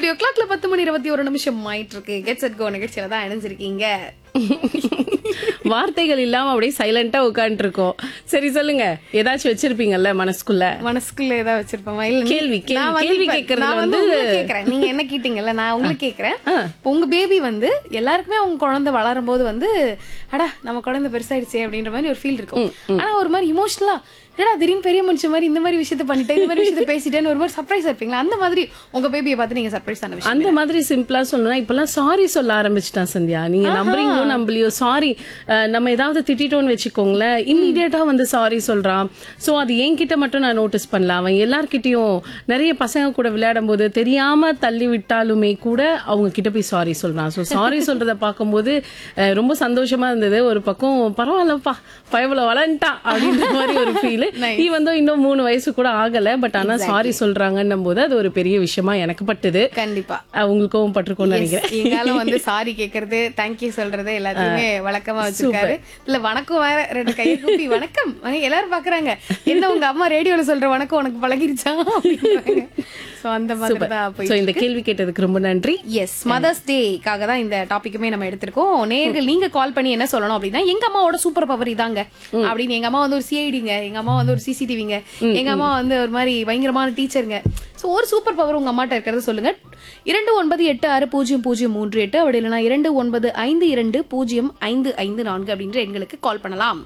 studio கிளாக்ல பத்து மணி இருபத்தி ஒரு நிமிஷம் ஆயிட்டு இருக்கு கெட் செட் கோ நிகழ்ச்சியில தான் இணைஞ்சிருக்கீங்க வார்த்தைகள் இல்லாம அப்படியே சைலண்டா உட்காந்துட்டு இருக்கோம் சரி சொல்லுங்க ஏதாச்சும் வச்சிருப்பீங்கல்ல மனசுக்குள்ள மனசுக்குள்ள ஏதாவது வச்சிருப்போமா இல்ல நீ- கேள்வி, கேள்வி, நான் வந்து கேள்வி இப்ப- கேட்கறது நான் வந்து வந்து- உங்களை கேக்குறேன் நீங்க என்ன கேட்டீங்கல்ல நான் உங்களுக்கு கேக்குறேன் இப்ப உங்க பேபி வந்து எல்லாருக்குமே அவங்க குழந்தை வளரும் போது வந்து அடா நம்ம குழந்தை பெருசாயிடுச்சே அப்படின்ற மாதிரி ஒரு ஃபீல் இருக்கும் ஆனா ஒரு மாதிரி இமோஷனலா என்னடா திடீர்னு பெரிய மனுஷன் மாதிரி இந்த மாதிரி விஷயத்த பண்ணிட்டேன் இந்த மாதிரி விஷயத்த பேசிட்டேன்னு ஒரு மாதிரி சர்ப்ரைஸ் இருப்பீங்களா அந்த மாதிரி உங்க பேபியை பார்த்து நீங்க சர்ப்ரைஸ் ஆன விஷயம் அந்த மாதிரி சிம்பிளா சொல்லணும்னா இப்பெல்லாம் சாரி சொல்ல ஆரம்பிச்சிட்டான் சந்தியா நீங்க நம்புறீங்களோ நம்பலையோ சாரி நம்ம ஏதாவது திட்டிட்டோம்னு வச்சுக்கோங்களேன் இம்மீடியட்டா வந்து சாரி சொல்றான் சோ அது என்கிட்ட மட்டும் நான் நோட்டீஸ் பண்ணல அவன் எல்லார்கிட்டயும் நிறைய பசங்க கூட விளையாடும் போது தெரியாம தள்ளி விட்டாலுமே கூட அவங்க கிட்ட போய் சாரி சொல்றான் சோ சாரி சொல்றத பார்க்கும்போது அஹ், ரொம்ப சந்தோஷமா இருந்தது ஒரு பக்கம் பரவாயில்லப்பா பயவுல வளர்ந்துட்டா அப்படின்ற மாதிரி ஒரு ஃபீல் நீ வந்து இன்னும் மூணு வயசு கூட ஆகல பட் ஆனா சாரி சொல்றாங்கன்னும் போது அது ஒரு பெரிய விஷயமா எனக்கு பட்டுது கண்டிப்பா அஹ் உங்களுக்கும் பட்டிருக்கோம்னு நினைக்கிறேன் எங்காலும் வந்து சாரி கேக்குறது தேங்க்யூ சொல்றது எல்லாத்தையுமே வழக்கமா வச்சிருக்காரு இல்ல வணக்கம் வேற ரெண்டு கையை கூப்பி வணக்கம் அஹ் எல்லாரும் பாக்குறாங்க என்ன உங்க அம்மா ரேடியோல சொல்ற வணக்கம் உனக்கு பழகிருச்சா சோ அந்த மாதிரி தான் போய் சோ இந்த கேள்வி கேட்டதுக்கு ரொம்ப நன்றி எஸ் மதர்ஸ் டேக்காக தான் இந்த டாபிக்குமே நம்ம எடுத்திருக்கோம் நேர்கள் நீங்க கால் பண்ணி என்ன சொல்லணும் அப்படின்னா எங்க அம்மாவோட சூப்பர் பவர் இதாங்க அப்படின்னு எங்க அம்மா வந்து ஒரு சிஐடிங்க எங்க அம்மா வந்து ஒரு சிசிடிவிங்க எங்க அம்மா வந்து ஒரு மாதிரி பயங்கரமான டீச்சருங்க சோ ஒரு சூப்பர் பவர் உங்க அம்மாட்ட இருக்கிறத சொல்லுங்க இரண்டு ஒன்பது எட்டு ஆறு பூஜ்ஜியம் பூஜ்ஜியம் மூன்று எட்டு அப்படி இல்லைன்னா இரண்டு ஒன்பது ஐந்து இரண்டு பூஜ்ஜியம் ஐந்து ஐந்து நான்கு அப்படின்ற எண்களுக்கு கால் பண்ணலாம்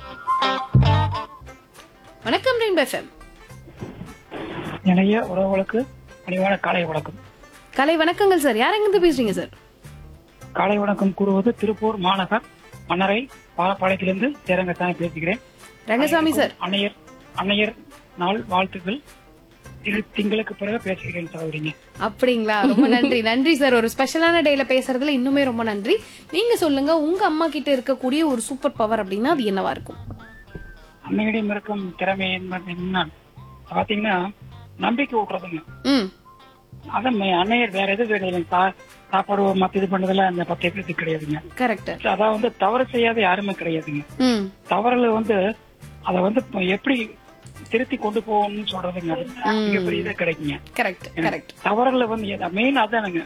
வணக்கம் ரெயின் எஃப்எம் நிறைய உறவுகளுக்கு பணிவான காலை வணக்கம் கலை வணக்கங்கள் சார் யார் எங்கிருந்து பேசுறீங்க சார் காலை வணக்கம் கூறுவது திருப்பூர் மாநகர் மன்னரை பாலப்பாளையத்திலிருந்து சேரங்கத்தான் பேசுகிறேன் ரங்கசாமி சார் அன்னையர் அன்னையர் நாள் வாழ்த்துக்கள் இரு திங்களுக்கு பிறகு பேசுகிறேன் சகோதரிங்க அப்படிங்களா ரொம்ப நன்றி நன்றி சார் ஒரு ஸ்பெஷலான டேல பேசுறதுல இன்னுமே ரொம்ப நன்றி நீங்க சொல்லுங்க உங்க அம்மா கிட்ட இருக்கக்கூடிய ஒரு சூப்பர் பவர் அப்படின்னா அது என்னவா இருக்கும் அன்னையிடம் இருக்கும் திறமை என்பது என்ன பாத்தீங்கன்னா நம்பிக்கை ஊட்டுறதுங்க ம் அதான் மே- அன்னையர் வேற எதுவும் கிடையாது சா- சாப்பாடு மத்த இது பண்ணதுல அந்த பத்து பேருக்கு கிடையாதுங்க கரெக்ட் அதான் வந்து தவறு செய்யாத யாருமே கிடையாதுங்க ம் தவறுல வந்து அத வந்து இப்ப எப்படி திருத்தி கொண்டு போகணும்னு சொல்றதுங்க அது மிகப்பெரிய இதா கிடைக்குங்க கரெக்ட் கரெக்ட் தவறுல வந்து மெயின் அதானுங்க